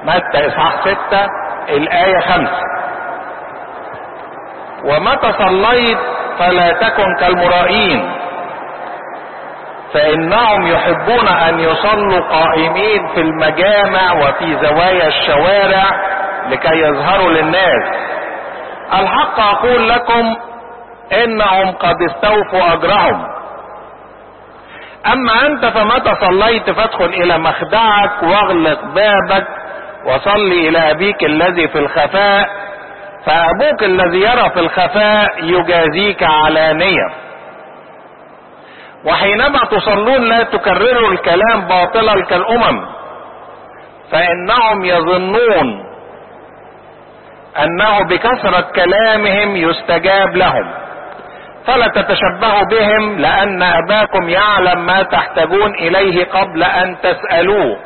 متى اصحاح ستة الاية خمسة ومتى صليت فلا تكن كالمرائين فانهم يحبون ان يصلوا قائمين في المجامع وفي زوايا الشوارع لكي يظهروا للناس الحق اقول لكم انهم قد استوفوا اجرهم اما انت فمتى صليت فادخل الى مخدعك واغلق بابك وصل الى ابيك الذي في الخفاء فابوك الذي يرى في الخفاء يجازيك علانيه وحينما تصلون لا تكرروا الكلام باطلا كالامم فانهم يظنون انه بكثره كلامهم يستجاب لهم فلا تتشبهوا بهم لان اباكم يعلم ما تحتاجون اليه قبل ان تسالوه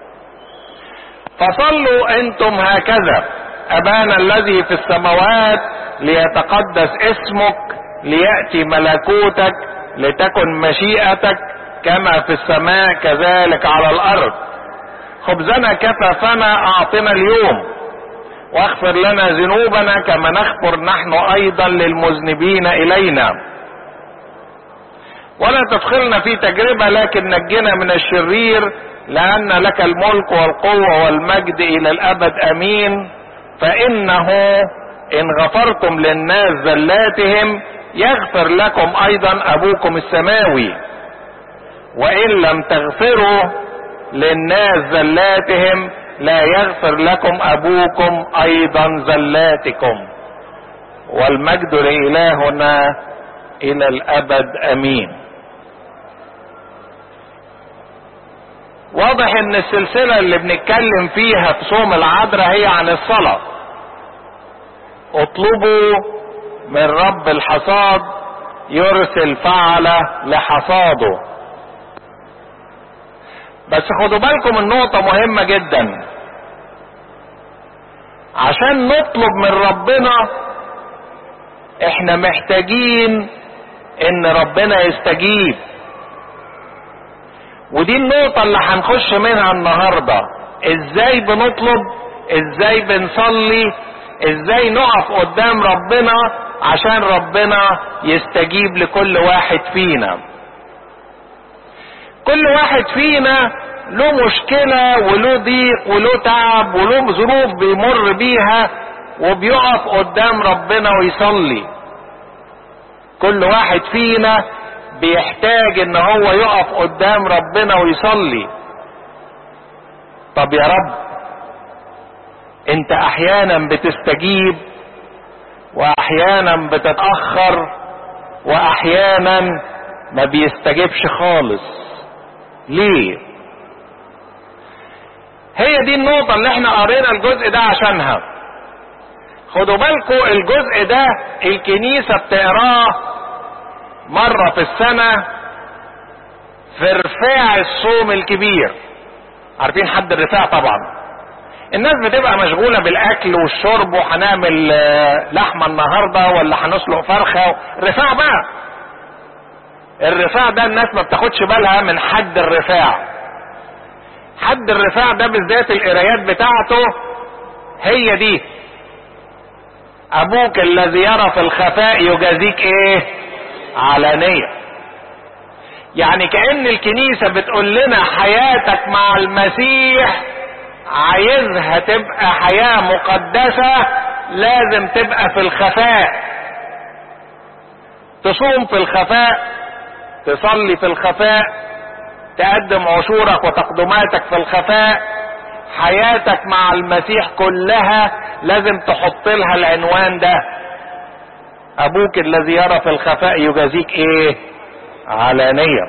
فصلوا انتم هكذا ابانا الذي في السماوات ليتقدس اسمك لياتي ملكوتك لتكن مشيئتك كما في السماء كذلك على الارض خبزنا كفافنا اعطنا اليوم واغفر لنا ذنوبنا كما نغفر نحن ايضا للمذنبين الينا ولا تدخلنا في تجربه لكن نجنا من الشرير لان لك الملك والقوه والمجد الى الابد امين فانه ان غفرتم للناس زلاتهم يغفر لكم ايضا ابوكم السماوي وان لم تغفروا للناس زلاتهم لا يغفر لكم ابوكم ايضا زلاتكم والمجد لالهنا الى الابد امين واضح ان السلسله اللي بنتكلم فيها في صوم العذراء هي عن الصلاه اطلبوا من رب الحصاد يرسل فعله لحصاده بس خدوا بالكم النقطة مهمة جدا عشان نطلب من ربنا احنا محتاجين ان ربنا يستجيب ودي النقطة اللي هنخش منها النهاردة ازاي بنطلب ازاي بنصلي ازاي نقف قدام ربنا عشان ربنا يستجيب لكل واحد فينا كل واحد فينا له مشكلة وله ضيق وله تعب وله ظروف بيمر بيها وبيقف قدام ربنا ويصلي كل واحد فينا بيحتاج ان هو يقف قدام ربنا ويصلي طب يا رب انت احيانا بتستجيب واحيانا بتتاخر واحيانا ما بيستجيبش خالص ليه هي دي النقطة اللي احنا قرينا الجزء ده عشانها خدوا بالكم الجزء ده الكنيسة بتقراه مرة في السنة في رفاع الصوم الكبير عارفين حد الرفاع طبعا الناس بتبقى مشغولة بالاكل والشرب وهنعمل لحمة النهاردة ولا هنسلق فرخة رفاع بقى الرفاع ده الناس ما بتاخدش بالها من حد الرفاع حد الرفاع ده بالذات القرايات بتاعته هي دي ابوك الذي يرى في الخفاء يجازيك ايه علانية يعني كأن الكنيسة بتقول لنا حياتك مع المسيح عايزها تبقى حياة مقدسة لازم تبقى في الخفاء تصوم في الخفاء تصلي في الخفاء تقدم عشورك وتقدماتك في الخفاء حياتك مع المسيح كلها لازم تحط لها العنوان ده ابوك الذي يرى في الخفاء يجازيك ايه علانية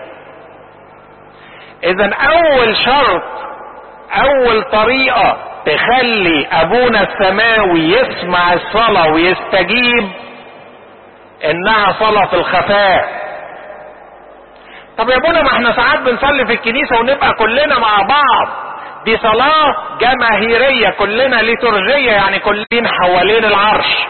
اذا اول شرط اول طريقة تخلي ابونا السماوي يسمع الصلاة ويستجيب انها صلاة في الخفاء طب يا ابونا ما احنا ساعات بنصلي في الكنيسة ونبقى كلنا مع بعض دي صلاة جماهيرية كلنا ليتورجية يعني كلنا حوالين العرش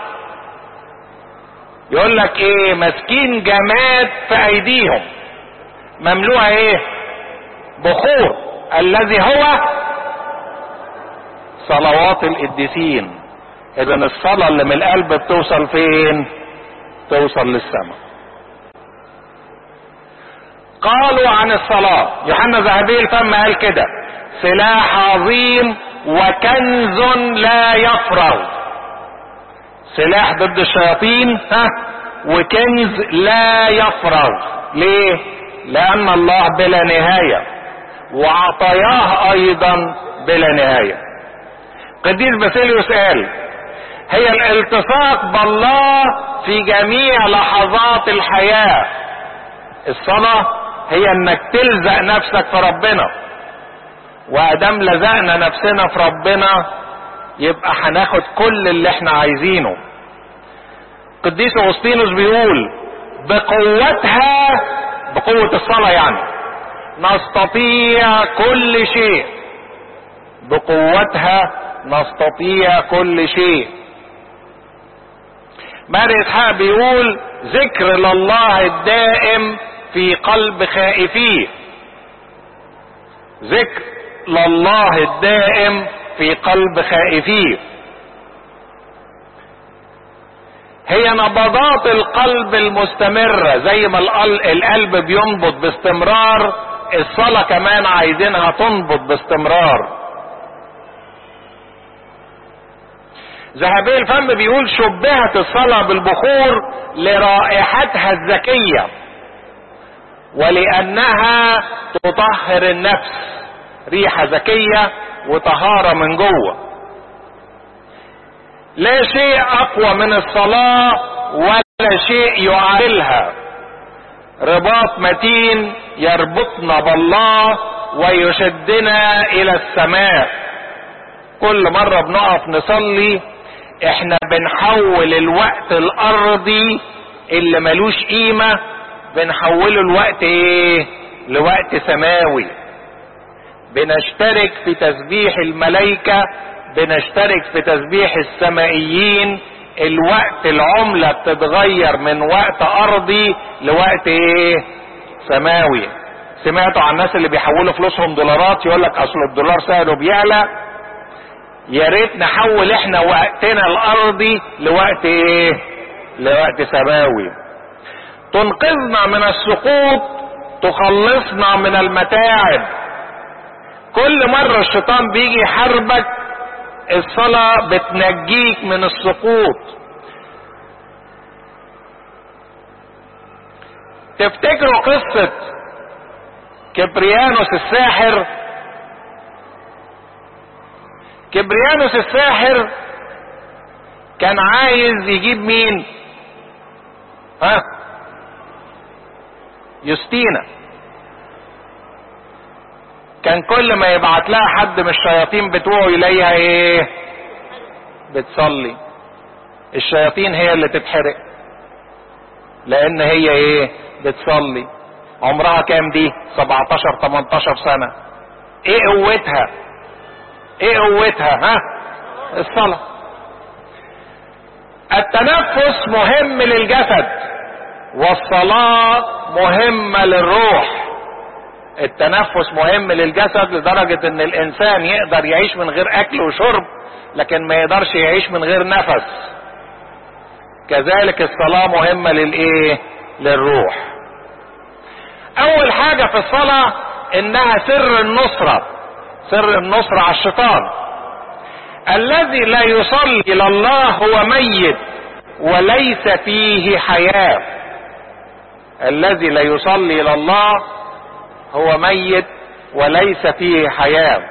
يقول لك ايه ماسكين جماد في ايديهم مملوءة ايه بخور الذي هو صلوات القديسين اذا الصلاة اللي من القلب بتوصل فين توصل للسماء قالوا عن الصلاة يوحنا ذهبي الفم قال كده سلاح عظيم وكنز لا يفرغ سلاح ضد الشياطين ها وكنز لا يفرغ ليه لان الله بلا نهاية وعطاياه ايضا بلا نهاية قديس باسيليوس قال هي الالتصاق بالله في جميع لحظات الحياة الصلاة هي انك تلزق نفسك في ربنا وادام لزقنا نفسنا في ربنا يبقى هناخد كل اللي احنا عايزينه قديس اغسطينوس بيقول بقوتها بقوة الصلاة يعني نستطيع كل شيء بقوتها نستطيع كل شيء ماري اسحاق بيقول ذكر لله الدائم في قلب خائفيه ذكر لله الدائم في قلب خائفيه هي نبضات القلب المستمرة زي ما القلب بينبض باستمرار الصلاة كمان عايزينها تنبض باستمرار ذهبي الفم بيقول شبهت الصلاة بالبخور لرائحتها الذكية ولأنها تطهر النفس ريحة ذكية وطهارة من جوه لا شيء أقوى من الصلاة ولا شيء يعادلها رباط متين يربطنا بالله ويشدنا إلى السماء كل مرة بنقف نصلي احنا بنحول الوقت الارضي اللي ملوش قيمة بنحوله الوقت ايه لوقت سماوي بنشترك في تسبيح الملائكة بنشترك في تسبيح السمائيين الوقت العملة بتتغير من وقت ارضي لوقت ايه سماوي سمعتوا عن الناس اللي بيحولوا فلوسهم دولارات يقول لك اصل الدولار سعره بيعلى يا ريت نحول احنا وقتنا الارضي لوقت ايه لوقت سماوي تنقذنا من السقوط تخلصنا من المتاعب كل مرة الشيطان بيجي يحاربك الصلاة بتنجيك من السقوط تفتكروا قصة كبريانوس الساحر كبريانوس الساحر كان عايز يجيب مين ها يوستينا كان كل ما يبعت لها حد من الشياطين بتوعه يلاقيها ايه بتصلي الشياطين هي اللي تتحرق لان هي ايه بتصلي عمرها كام دي 17 18 سنة ايه قوتها ايه قوتها ها الصلاة التنفس مهم للجسد والصلاة مهمة للروح التنفس مهم للجسد لدرجة ان الانسان يقدر يعيش من غير اكل وشرب لكن ما يقدرش يعيش من غير نفس كذلك الصلاة مهمة للايه للروح اول حاجة في الصلاة انها سر النصرة سر النصرة على الشيطان الذي لا يصلي الى الله هو ميت وليس فيه حياة الذي لا يصلي الى الله هو ميت وليس فيه حياة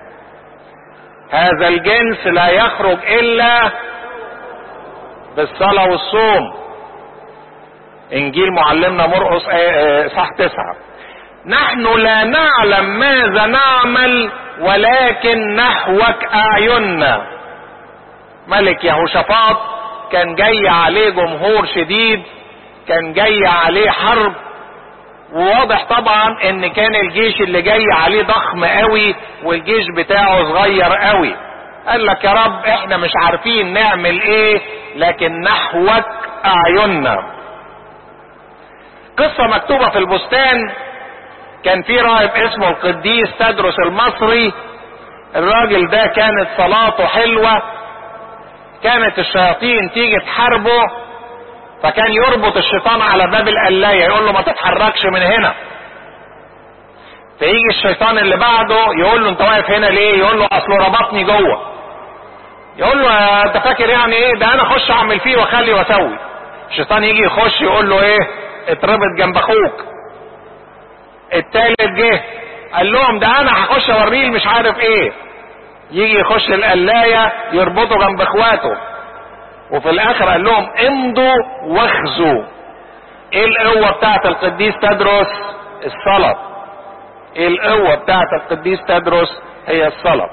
هذا الجنس لا يخرج الا بالصلاة والصوم انجيل معلمنا مرقس صح تسعة نحن لا نعلم ماذا نعمل ولكن نحوك اعيننا ملك يهوشافاط كان جاي عليه جمهور شديد كان جاي عليه حرب وواضح طبعا ان كان الجيش اللي جاي عليه ضخم قوي والجيش بتاعه صغير قوي قال لك يا رب احنا مش عارفين نعمل ايه لكن نحوك اعيننا قصة مكتوبة في البستان كان في راهب اسمه القديس تدرس المصري الراجل ده كانت صلاته حلوة كانت الشياطين تيجي تحاربه فكان يربط الشيطان على باب القلاية يقول له ما تتحركش من هنا فيجي الشيطان اللي بعده يقول له انت واقف هنا ليه يقول له اصله ربطني جوه يقول له انت فاكر يعني ايه ده انا اخش اعمل فيه واخلي واسوي الشيطان يجي يخش يقول له ايه اتربط جنب اخوك التالت جه قال لهم ده انا هخش اوريه مش عارف ايه يجي يخش القلاية يربطه جنب اخواته وفي الاخر قال لهم امضوا واخذوا ايه القوة بتاعت القديس تدرس الصلاة ايه القوة بتاعت القديس تدرس هي الصلاة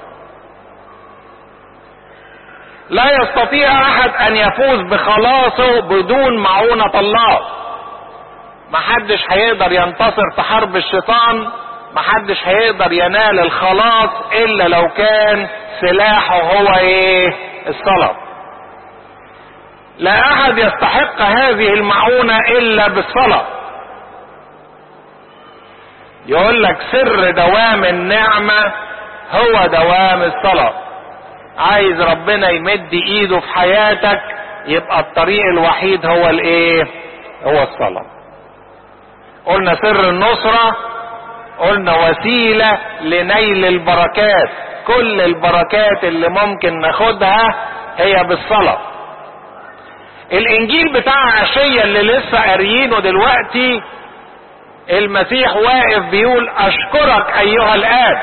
لا يستطيع احد ان يفوز بخلاصه بدون معونة الله محدش هيقدر ينتصر في حرب الشيطان محدش هيقدر ينال الخلاص الا لو كان سلاحه هو ايه الصلاة لا احد يستحق هذه المعونة الا بالصلاة يقول لك سر دوام النعمة هو دوام الصلاة عايز ربنا يمد ايده في حياتك يبقى الطريق الوحيد هو الايه هو الصلاة قلنا سر النصرة قلنا وسيلة لنيل البركات كل البركات اللي ممكن ناخدها هي بالصلاة الانجيل بتاع عشية اللي لسه قاريينه دلوقتي المسيح واقف بيقول اشكرك ايها الاب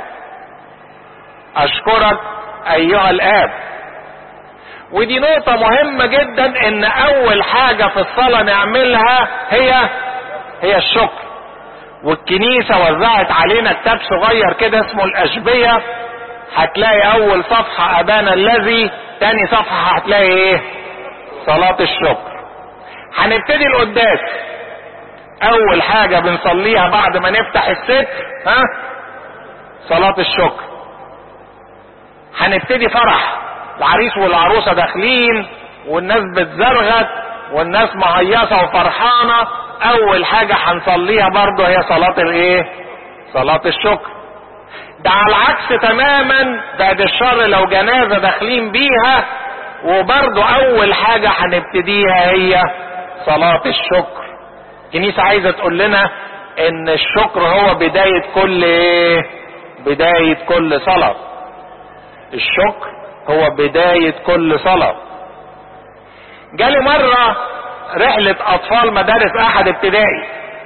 اشكرك ايها الاب ودي نقطة مهمة جدا ان اول حاجة في الصلاة نعملها هي هي الشكر والكنيسة وزعت علينا كتاب صغير كده اسمه الاشبية هتلاقي اول صفحة ابانا الذي تاني صفحة هتلاقي ايه صلاة الشكر هنبتدي القداس اول حاجة بنصليها بعد ما نفتح الستر ها صلاة الشكر هنبتدي فرح العريس والعروسة داخلين والناس بتزرغت والناس مهيصة وفرحانة اول حاجة هنصليها برضو هي صلاة الايه صلاة الشكر ده على العكس تماما بعد الشر لو جنازة داخلين بيها وبرضو اول حاجة هنبتديها هي صلاة الشكر الكنيسة عايزة تقول لنا ان الشكر هو بداية كل ايه بداية كل صلاة الشكر هو بداية كل صلاة جالي مرة رحلة اطفال مدارس احد ابتدائي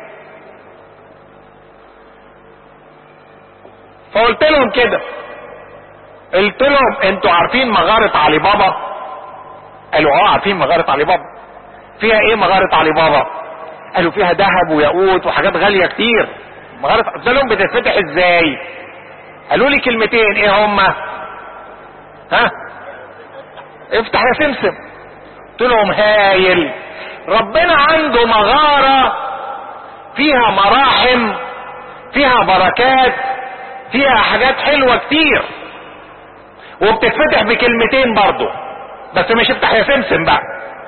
فقلت لهم كده قلت لهم انتوا عارفين مغارة علي بابا قالوا اه عارفين مغارة علي بابا فيها ايه مغارة علي بابا قالوا فيها ذهب وياقوت وحاجات غالية كتير مغارة قلت لهم بتتفتح ازاي قالوا لي كلمتين ايه هما ها افتح يا سمسم قلت لهم هايل ربنا عنده مغارة فيها مراحم فيها بركات فيها حاجات حلوة كتير وبتتفتح بكلمتين برضو بس مش افتح يا سمسم بقى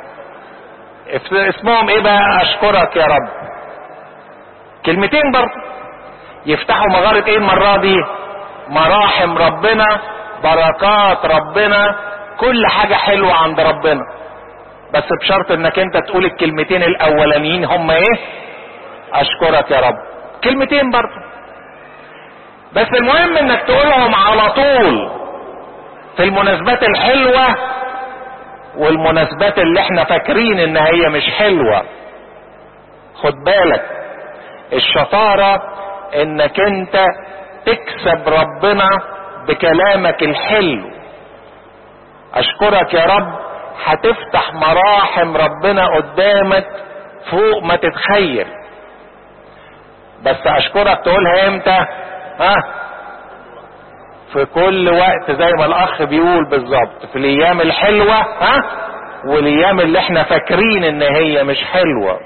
اسمهم ايه بقى اشكرك يا رب كلمتين برضو يفتحوا مغارة ايه المرة دي مراحم ربنا بركات ربنا كل حاجة حلوة عند ربنا بس بشرط انك انت تقول الكلمتين الاولانيين هم ايه اشكرك يا رب كلمتين برضو بس المهم انك تقولهم على طول في المناسبات الحلوة والمناسبات اللي احنا فاكرين ان هي مش حلوة خد بالك الشطارة انك انت تكسب ربنا بكلامك الحلو اشكرك يا رب هتفتح مراحم ربنا قدامك فوق ما تتخيل بس اشكرك تقولها امتى ها في كل وقت زي ما الاخ بيقول بالظبط في الايام الحلوة ها والايام اللي احنا فاكرين ان هي مش حلوة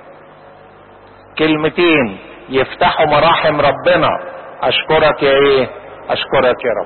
كلمتين يفتحوا مراحم ربنا اشكرك يا ايه اشكرك يا رب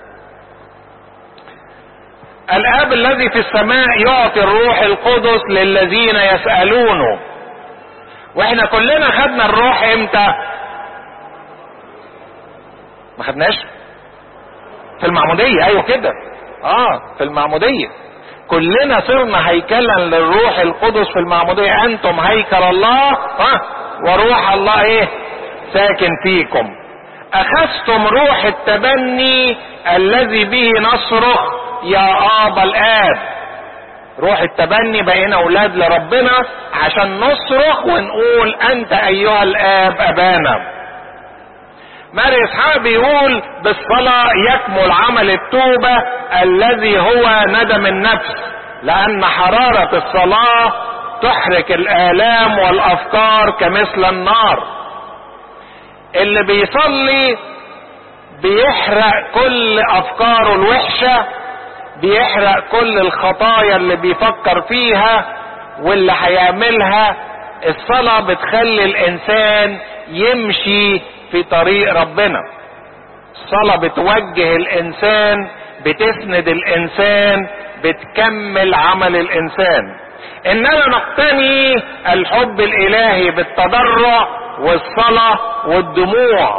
الاب الذي في السماء يعطي الروح القدس للذين يسألونه واحنا كلنا خدنا الروح امتى ما خدناش في المعمودية ايوه كده اه في المعمودية كلنا صرنا هيكلا للروح القدس في المعمودية انتم هيكل الله ها وروح الله ايه ساكن فيكم اخذتم روح التبني الذي به نصرخ يا ابا الاب روح التبني بقينا اولاد لربنا عشان نصرخ ونقول انت ايها الاب ابانا ماري اسحاق بيقول بالصلاة يكمل عمل التوبة الذي هو ندم النفس لان حرارة الصلاة تحرك الالام والافكار كمثل النار اللي بيصلي بيحرق كل افكاره الوحشة بيحرق كل الخطايا اللي بيفكر فيها واللي هيعملها الصلاة بتخلي الانسان يمشي في طريق ربنا الصلاة بتوجه الانسان بتسند الانسان بتكمل عمل الانسان اننا نقتني الحب الالهي بالتضرع والصلاة والدموع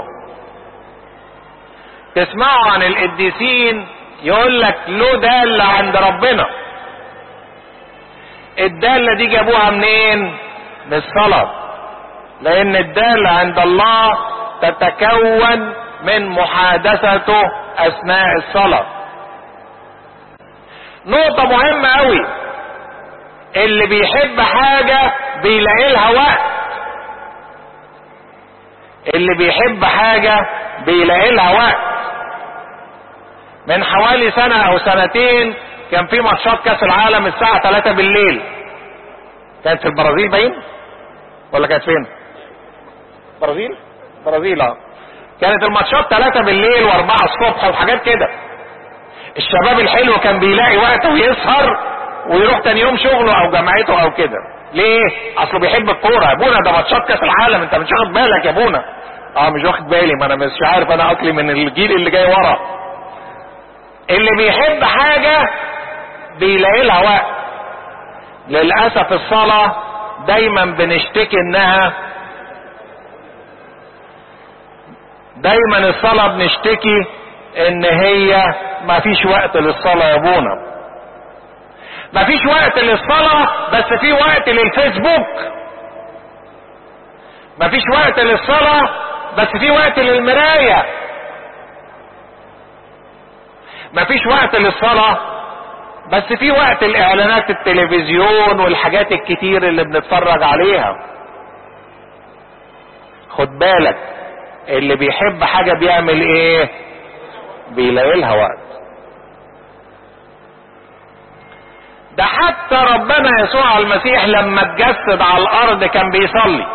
تسمعوا عن القديسين يقول لك له دالة عند ربنا الدالة دي جابوها منين من الصلاة لان الدالة عند الله تتكون من محادثته اثناء الصلاة نقطة مهمة قوي اللي بيحب حاجة بيلاقي لها وقت اللي بيحب حاجة بيلاقي لها وقت من حوالي سنة او سنتين كان في ماتشات كاس العالم الساعة 3 بالليل كانت في البرازيل باين ولا كانت فين برازيل برازيل اه كانت الماتشات 3 بالليل و4 الصبح وحاجات كده الشباب الحلو كان بيلاقي وقت ويسهر ويروح تاني يوم شغله او جامعته او كده ليه اصله بيحب الكوره يا ابونا ده ماتشات كاس العالم انت مش واخد بالك يا ابونا اه مش واخد بالي ما انا مش عارف انا اصلي من الجيل اللي جاي ورا اللي بيحب حاجه بيلاقي لها وقت للاسف الصلاه دايما بنشتكي انها دايما الصلاة بنشتكي ان هي ما فيش وقت للصلاة يا ابونا ما فيش وقت للصلاة بس في وقت للفيسبوك ما فيش وقت للصلاة بس في وقت للمراية ما فيش وقت للصلاة بس في وقت الاعلانات التلفزيون والحاجات الكتير اللي بنتفرج عليها خد بالك اللي بيحب حاجة بيعمل ايه بيلاقي لها وقت ده حتى ربنا يسوع المسيح لما اتجسد على الارض كان بيصلي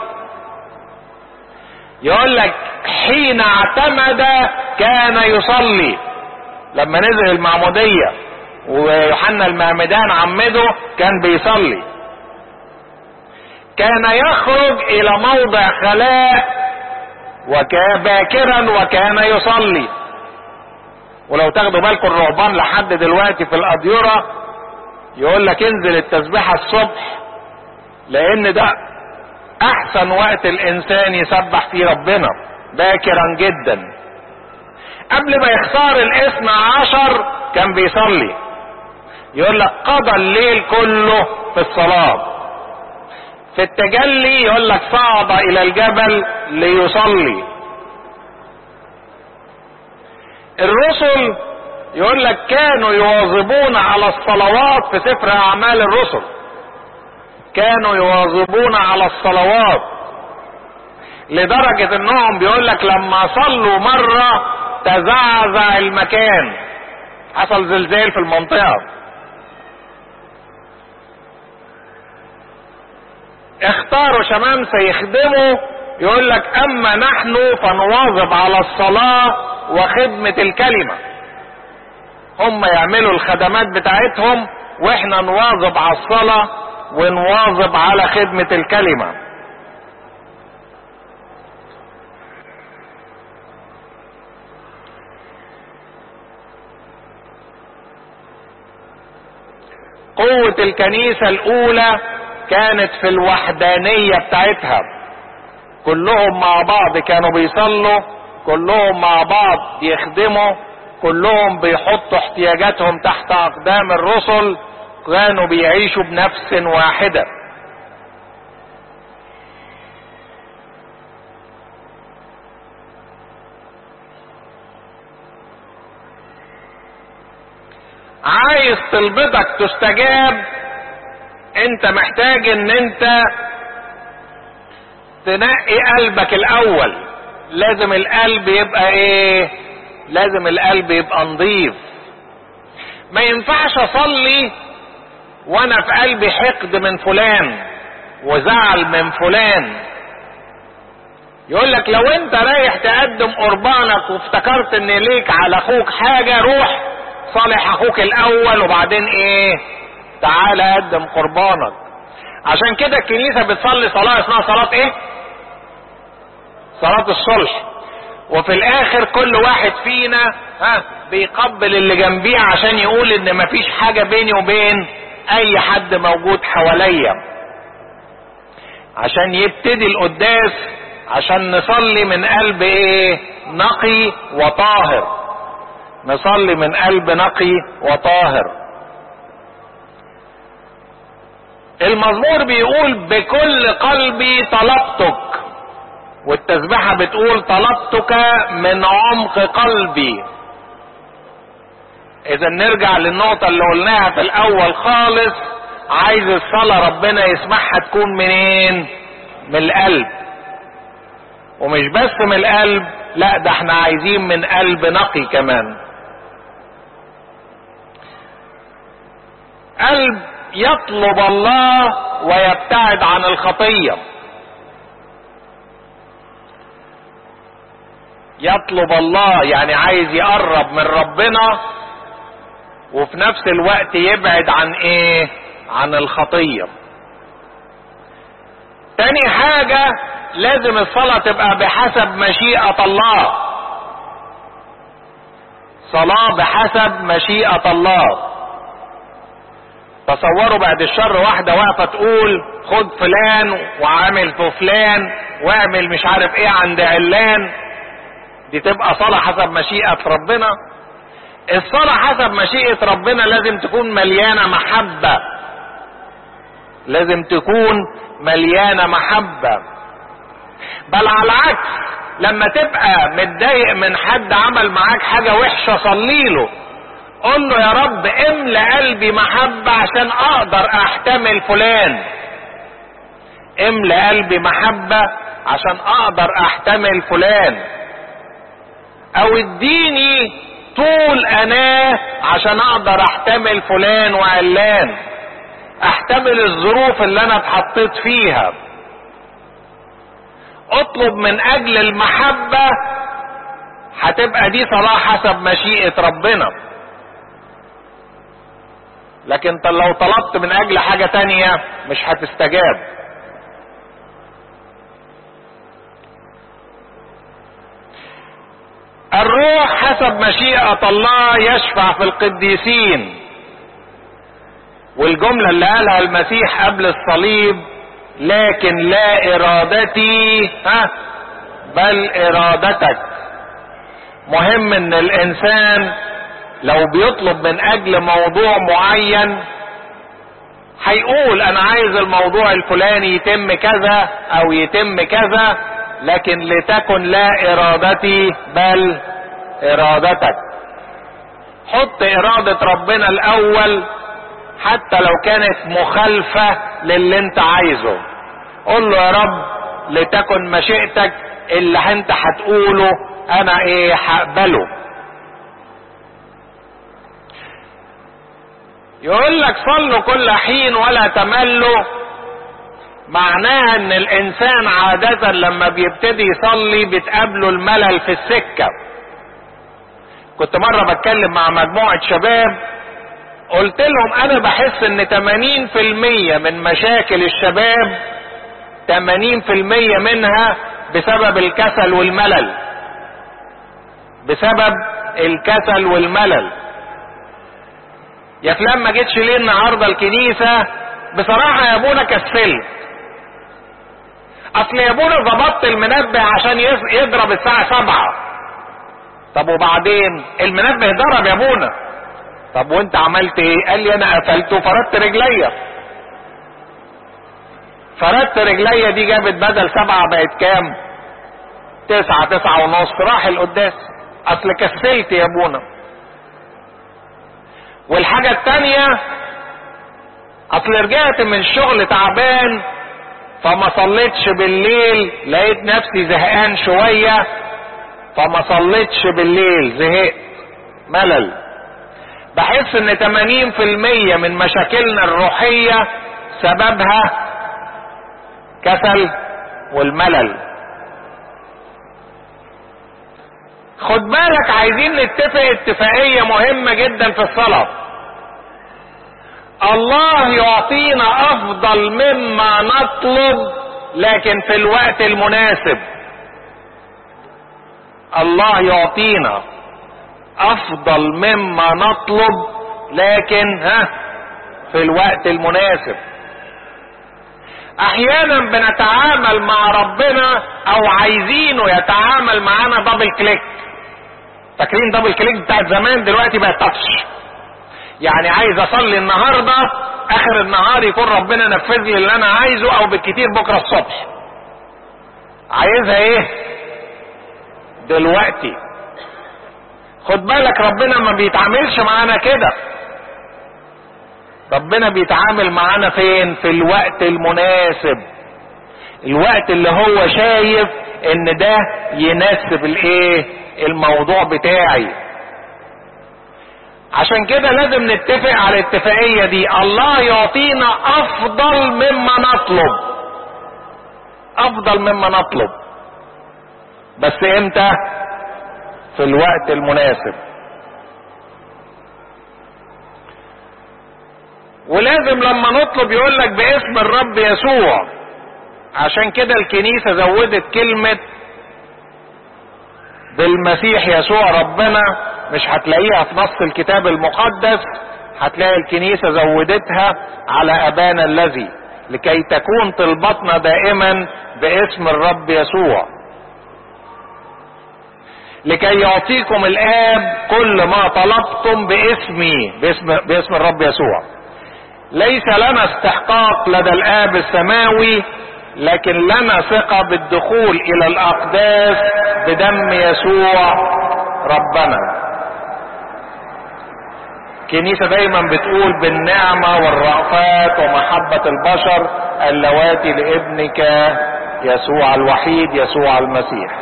يقول لك حين اعتمد كان يصلي لما نزل المعمودية ويوحنا المعمدان عمده كان بيصلي كان يخرج الى موضع خلاء وكان باكرا وكان يصلي ولو تاخدوا بالكم الرهبان لحد دلوقتي في الاديرة يقول لك انزل التسبيحة الصبح لان ده احسن وقت الانسان يسبح فيه ربنا باكرا جدا قبل ما يختار الاثنى عشر كان بيصلي يقول لك قضى الليل كله في الصلاه في التجلي يقول لك صعد الى الجبل ليصلي الرسل يقول لك كانوا يواظبون على الصلوات في سفر اعمال الرسل كانوا يواظبون على الصلوات لدرجة انهم بيقول لك لما صلوا مرة تزعزع المكان حصل زلزال في المنطقة اختاروا شمامسة يخدموا يقول لك اما نحن فنواظب على الصلاة وخدمة الكلمة هم يعملوا الخدمات بتاعتهم واحنا نواظب على الصلاة ونواظب على خدمة الكلمة قوة الكنيسة الاولى كانت في الوحدانية بتاعتها كلهم مع بعض كانوا بيصلوا كلهم مع بعض بيخدموا كلهم بيحطوا احتياجاتهم تحت اقدام الرسل كانوا بيعيشوا بنفس واحده عايز طلبتك تستجاب انت محتاج ان انت تنقي قلبك الاول لازم القلب يبقى ايه لازم القلب يبقى نظيف ما ينفعش اصلي وانا في قلبي حقد من فلان وزعل من فلان يقول لك لو انت رايح تقدم قربانك وافتكرت ان ليك على اخوك حاجه روح صالح اخوك الاول وبعدين ايه تعالى قدم قربانك عشان كده الكنيسة بتصلي صلاة اسمها صلاة ايه صلاة الصلح وفي الاخر كل واحد فينا ها بيقبل اللي جنبيه عشان يقول ان مفيش حاجة بيني وبين اي حد موجود حواليا عشان يبتدي القداس عشان نصلي من قلب ايه نقي وطاهر نصلي من قلب نقي وطاهر المزمور بيقول بكل قلبي طلبتك والتسبحة بتقول طلبتك من عمق قلبي اذا نرجع للنقطة اللي قلناها في الاول خالص عايز الصلاة ربنا يسمعها تكون منين من القلب ومش بس من القلب لا ده احنا عايزين من قلب نقي كمان قلب يطلب الله ويبتعد عن الخطيه يطلب الله يعني عايز يقرب من ربنا وفي نفس الوقت يبعد عن ايه عن الخطيه تاني حاجه لازم الصلاه تبقى بحسب مشيئه الله صلاه بحسب مشيئه الله تصوروا بعد الشر واحدة واقفة تقول خد فلان وعامل في فلان واعمل مش عارف ايه عند علان دي تبقى صلاة حسب مشيئة ربنا الصلاة حسب مشيئة ربنا لازم تكون مليانة محبة لازم تكون مليانة محبة بل على العكس لما تبقى متضايق من حد عمل معاك حاجة وحشة صليله قل له يا رب املى قلبي محبة عشان اقدر احتمل فلان املى قلبي محبة عشان اقدر احتمل فلان او اديني طول اناه عشان اقدر احتمل فلان وعلان احتمل الظروف اللي انا اتحطيت فيها اطلب من اجل المحبة هتبقى دي صلاة حسب مشيئة ربنا لكن لو طلبت من اجل حاجة تانية مش هتستجاب الروح حسب مشيئة الله يشفع في القديسين والجملة اللي قالها المسيح قبل الصليب لكن لا ارادتي ها بل ارادتك مهم ان الانسان لو بيطلب من اجل موضوع معين هيقول انا عايز الموضوع الفلاني يتم كذا او يتم كذا لكن لتكن لا ارادتي بل ارادتك حط اراده ربنا الاول حتى لو كانت مخالفه للي انت عايزه قول له يا رب لتكن مشيئتك اللي انت هتقوله انا ايه هقبله يقول لك صلوا كل حين ولا تملوا معناها ان الانسان عادة لما بيبتدي يصلي بتقابله الملل في السكة كنت مرة بتكلم مع مجموعة شباب قلت لهم انا بحس ان 80% من مشاكل الشباب 80% منها بسبب الكسل والملل بسبب الكسل والملل يا فلان ما جيتش ليه النهارده الكنيسه بصراحه يا ابونا كسلت اصل يا ابونا ظبطت المنبه عشان يضرب الساعه سبعة طب وبعدين المنبه ضرب يا ابونا طب وانت عملت ايه قال لي انا قفلت وفردت رجليا فردت رجليا دي جابت بدل سبعة بقت كام تسعة تسعة ونص راح القداس اصل كسلت يا ابونا والحاجة التانية اصل رجعت من الشغل تعبان فما صليتش بالليل لقيت نفسي زهقان شوية فما صليتش بالليل زهقت ملل بحس ان 80% من مشاكلنا الروحية سببها كسل والملل خد بالك عايزين نتفق اتفاقية مهمة جدا في الصلاة الله يعطينا افضل مما نطلب لكن في الوقت المناسب الله يعطينا افضل مما نطلب لكن ها في الوقت المناسب احيانا بنتعامل مع ربنا او عايزينه يتعامل معانا دبل كليك فاكرين دبل كليك بتاعت زمان دلوقتي بقت تاتش يعني عايز اصلي النهارده اخر النهار يكون ربنا نفذ لي اللي انا عايزه او بالكتير بكره الصبح عايزها ايه دلوقتي خد بالك ربنا ما بيتعاملش معانا كده ربنا بيتعامل معانا فين في الوقت المناسب الوقت اللي هو شايف ان ده يناسب الايه الموضوع بتاعي عشان كده لازم نتفق على الاتفاقية دي الله يعطينا افضل مما نطلب افضل مما نطلب بس امتى في الوقت المناسب ولازم لما نطلب يقول لك باسم الرب يسوع عشان كده الكنيسة زودت كلمة بالمسيح يسوع ربنا مش هتلاقيها في نص الكتاب المقدس هتلاقي الكنيسة زودتها على أبانا الذي لكي تكون طلبتنا دائما باسم الرب يسوع لكي يعطيكم الآب كل ما طلبتم باسمي باسم, باسم الرب يسوع ليس لنا استحقاق لدى الآب السماوي لكن لنا ثقة بالدخول إلى الأقداس بدم يسوع ربنا الكنيسة دايما بتقول بالنعمة والرأفات ومحبة البشر اللواتي لابنك يسوع الوحيد يسوع المسيح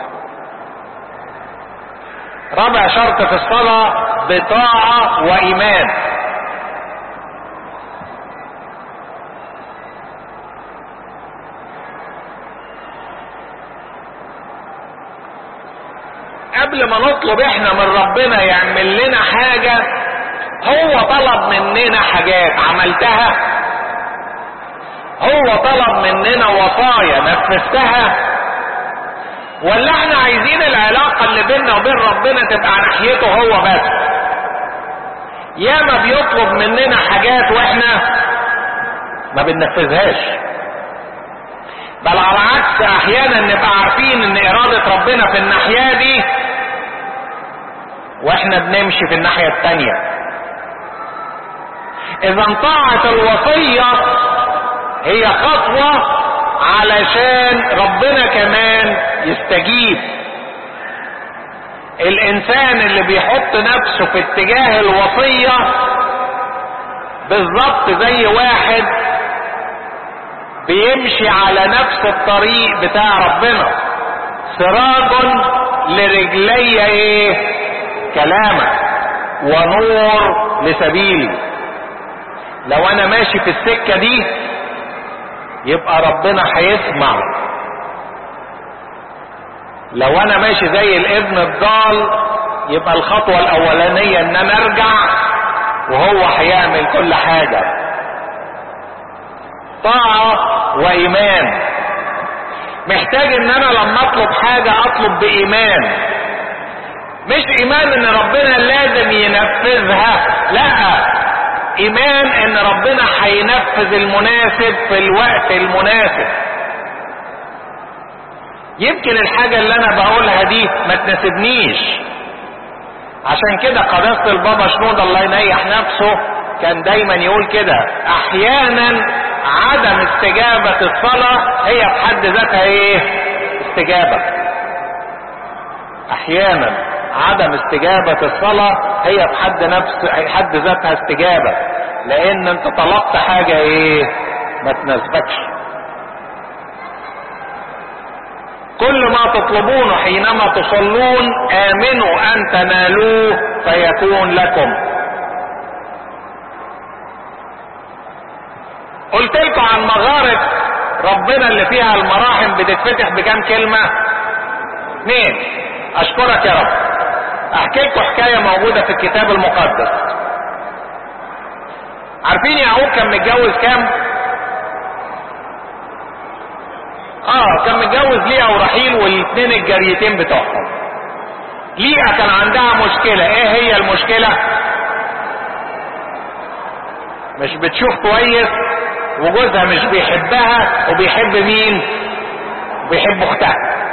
رابع شرط في الصلاة بطاعة وإيمان قبل ما نطلب احنا من ربنا يعمل لنا حاجة هو طلب مننا حاجات عملتها هو طلب مننا وصايا نفذتها ولا احنا عايزين العلاقة اللي بيننا وبين ربنا تبقى ناحيته هو بس ياما بيطلب مننا حاجات واحنا ما بننفذهاش بل على عكس احيانا نبقى عارفين ان ارادة ربنا في الناحية دي واحنا بنمشي في الناحية التانية اذا طاعة الوصية هي خطوة علشان ربنا كمان يستجيب الانسان اللي بيحط نفسه في اتجاه الوصية بالظبط زي واحد بيمشي على نفس الطريق بتاع ربنا سراج لرجلي ايه كلامك ونور لسبيلي لو انا ماشي في السكة دي يبقى ربنا هيسمع لو انا ماشي زي الابن الضال يبقى الخطوة الاولانية ان انا ارجع وهو هيعمل كل حاجة طاعة وايمان محتاج ان انا لما اطلب حاجة اطلب بايمان مش ايمان ان ربنا لازم ينفذها لا ايمان ان ربنا هينفذ المناسب في الوقت المناسب يمكن الحاجة اللي انا بقولها دي ما تناسبنيش عشان كده قداسة البابا شنود الله ينيح نفسه كان دايما يقول كده احيانا عدم استجابة الصلاة هي في حد ذاتها ايه استجابة احيانا عدم استجابة الصلاة هي في حد نفس حد ذاتها استجابة لان انت طلبت حاجة ايه ما تناسبكش كل ما تطلبونه حينما تصلون امنوا ان تنالوه فيكون لكم قلت لكم عن مغارة ربنا اللي فيها المراحم بتتفتح بكام كلمة اثنين اشكرك يا رب احكي لكم حكاية موجودة في الكتاب المقدس عارفين يعقوب كان متجوز كام اه كان متجوز ليا ورحيل والاثنين الجريتين بتوعهم ليا كان عندها مشكلة ايه هي المشكلة مش بتشوف كويس وجوزها مش بيحبها وبيحب مين بيحب اختها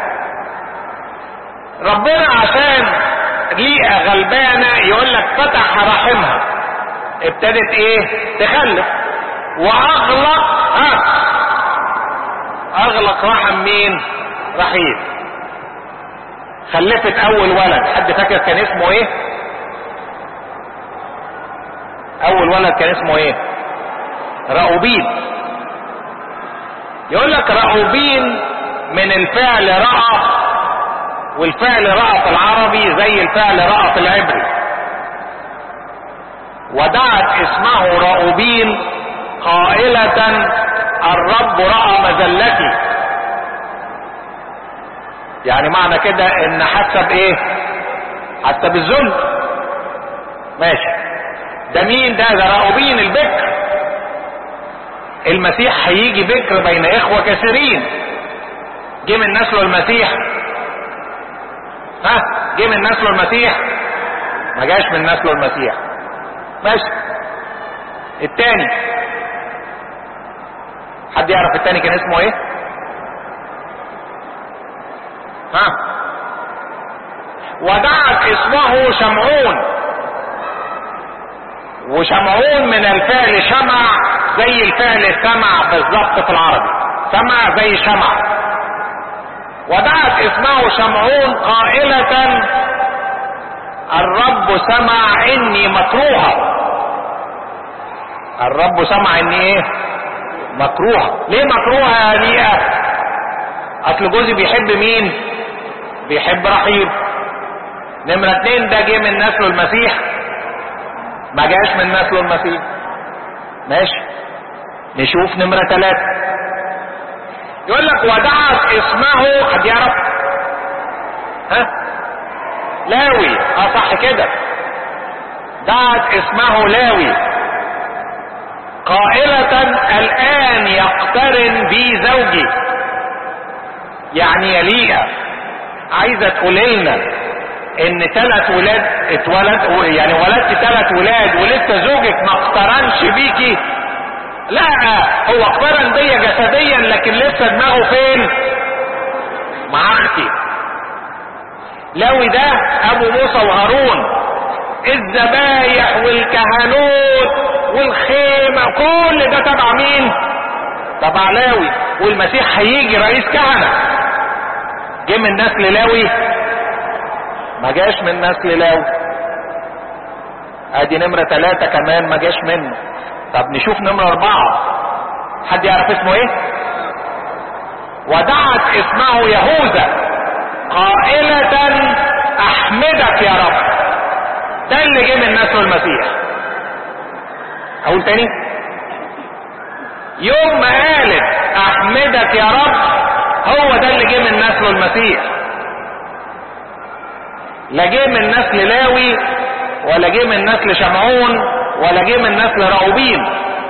ربنا عشان ليئة غلبانة يقول لك فتح رحمها ابتدت ايه تخلف واغلق ها اغلق رحم مين رحيل خلفت اول ولد حد فاكر كان اسمه ايه اول ولد كان اسمه ايه رأوبين يقول لك رأوبين من الفعل رأى والفعل رأى في العربي زي الفعل رأى في العبري ودعت اسمه رأوبين قائلة الرب رأى مذلتي يعني معنى كده ان حاسه بايه حاسه بالذل ماشي ده مين ده ده رأوبين البكر المسيح هيجي بكر بين اخوة كثيرين جه من نسله المسيح ها جه من نسله المسيح ما جاش من نسله المسيح ماشي التاني حد يعرف التاني كان اسمه ايه ها ودعت اسمه شمعون وشمعون من الفعل شمع زي الفعل سمع بالظبط في العربي سمع زي شمع ودعت اسمه شمعون قائلة الرب سمع اني مكروهة الرب سمع اني ايه مكروهة ليه مكروهة يا ليئة اصل جوزي بيحب مين بيحب رحيل نمرة اتنين ده جه من نسل المسيح ما جاش من نسل المسيح ماشي نشوف نمرة ثلاثة يقول لك ودعت اسمه حد يعرف ها لاوي اه صح كده دعت اسمه لاوي قائلة الآن يقترن بي زوجي يعني يليئة عايزة تقول لنا ان ثلاث ولاد اتولد يعني ولدت ثلاث ولاد ولسه زوجك ما اقترنش بيكي لا هو اقترن بيا جسديا لكن لسه دماغه فين مع اختي لوي ده ابو موسى وهارون الذبايح والكهنوت والخيمة كل ده تبع مين تبع لاوي والمسيح هيجي رئيس كهنة جه من نسل لاوي ما جاش من نسل لاوي ادي نمرة ثلاثة كمان ما جاش منه طب نشوف نمرة اربعة حد يعرف اسمه ايه ودعت اسمه يهوذا قائلة احمدك يا رب ده اللي جه من نسل المسيح اقول تاني يوم ما قالت احمدك يا رب هو ده اللي جه من نسل المسيح لا جه من نسل لاوي ولا جه من نسل شمعون ولا جه من نسل راؤوبين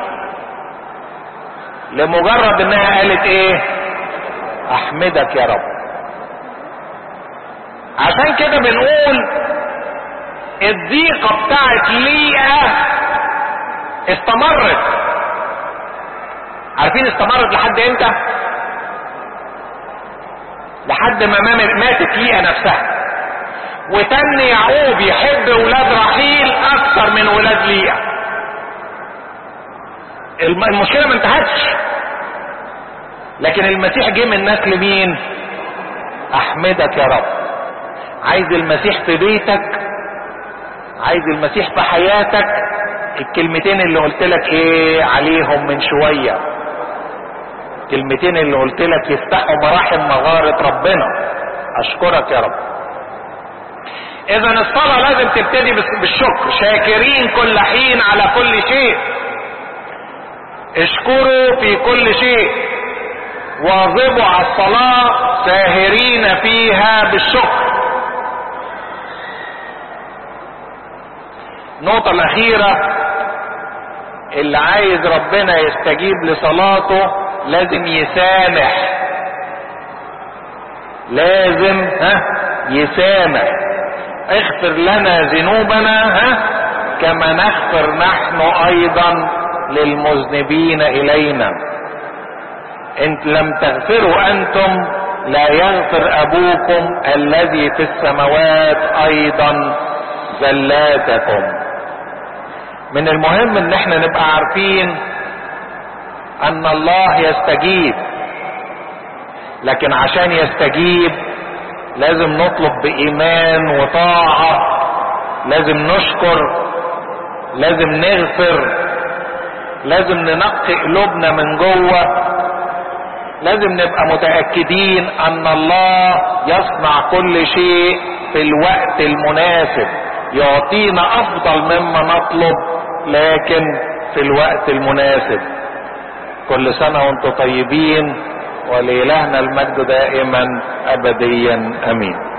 لمجرد انها قالت ايه احمدك يا رب عشان كده بنقول الضيقة بتاعت ليئة استمرت عارفين استمرت لحد امتى لحد ما ماتت ليئة نفسها وتن يعقوب يحب ولاد رحيل اكثر من ولاد ليا المشكله ما انتهتش لكن المسيح جه من نسل مين احمدك يا رب عايز المسيح في بيتك عايز المسيح في حياتك الكلمتين اللي قلت لك ايه عليهم من شويه الكلمتين اللي قلت لك يفتحوا مراحم مغاره ربنا اشكرك يا رب اذا الصلاه لازم تبتدي بالشكر شاكرين كل حين على كل شيء اشكروا في كل شيء واظبوا على الصلاه ساهرين فيها بالشكر النقطة الأخيرة اللي عايز ربنا يستجيب لصلاته لازم يسامح لازم ها يسامح اغفر لنا ذنوبنا ها كما نغفر نحن ايضا للمذنبين الينا ان لم تغفروا انتم لا يغفر ابوكم الذي في السماوات ايضا زلاتكم من المهم ان احنا نبقى عارفين ان الله يستجيب لكن عشان يستجيب لازم نطلب بايمان وطاعه لازم نشكر لازم نغفر لازم ننقي قلوبنا من جوه لازم نبقى متاكدين ان الله يصنع كل شيء في الوقت المناسب يعطينا افضل مما نطلب لكن في الوقت المناسب كل سنه وانتم طيبين ولإلهنا المجد دائما أبديا أمين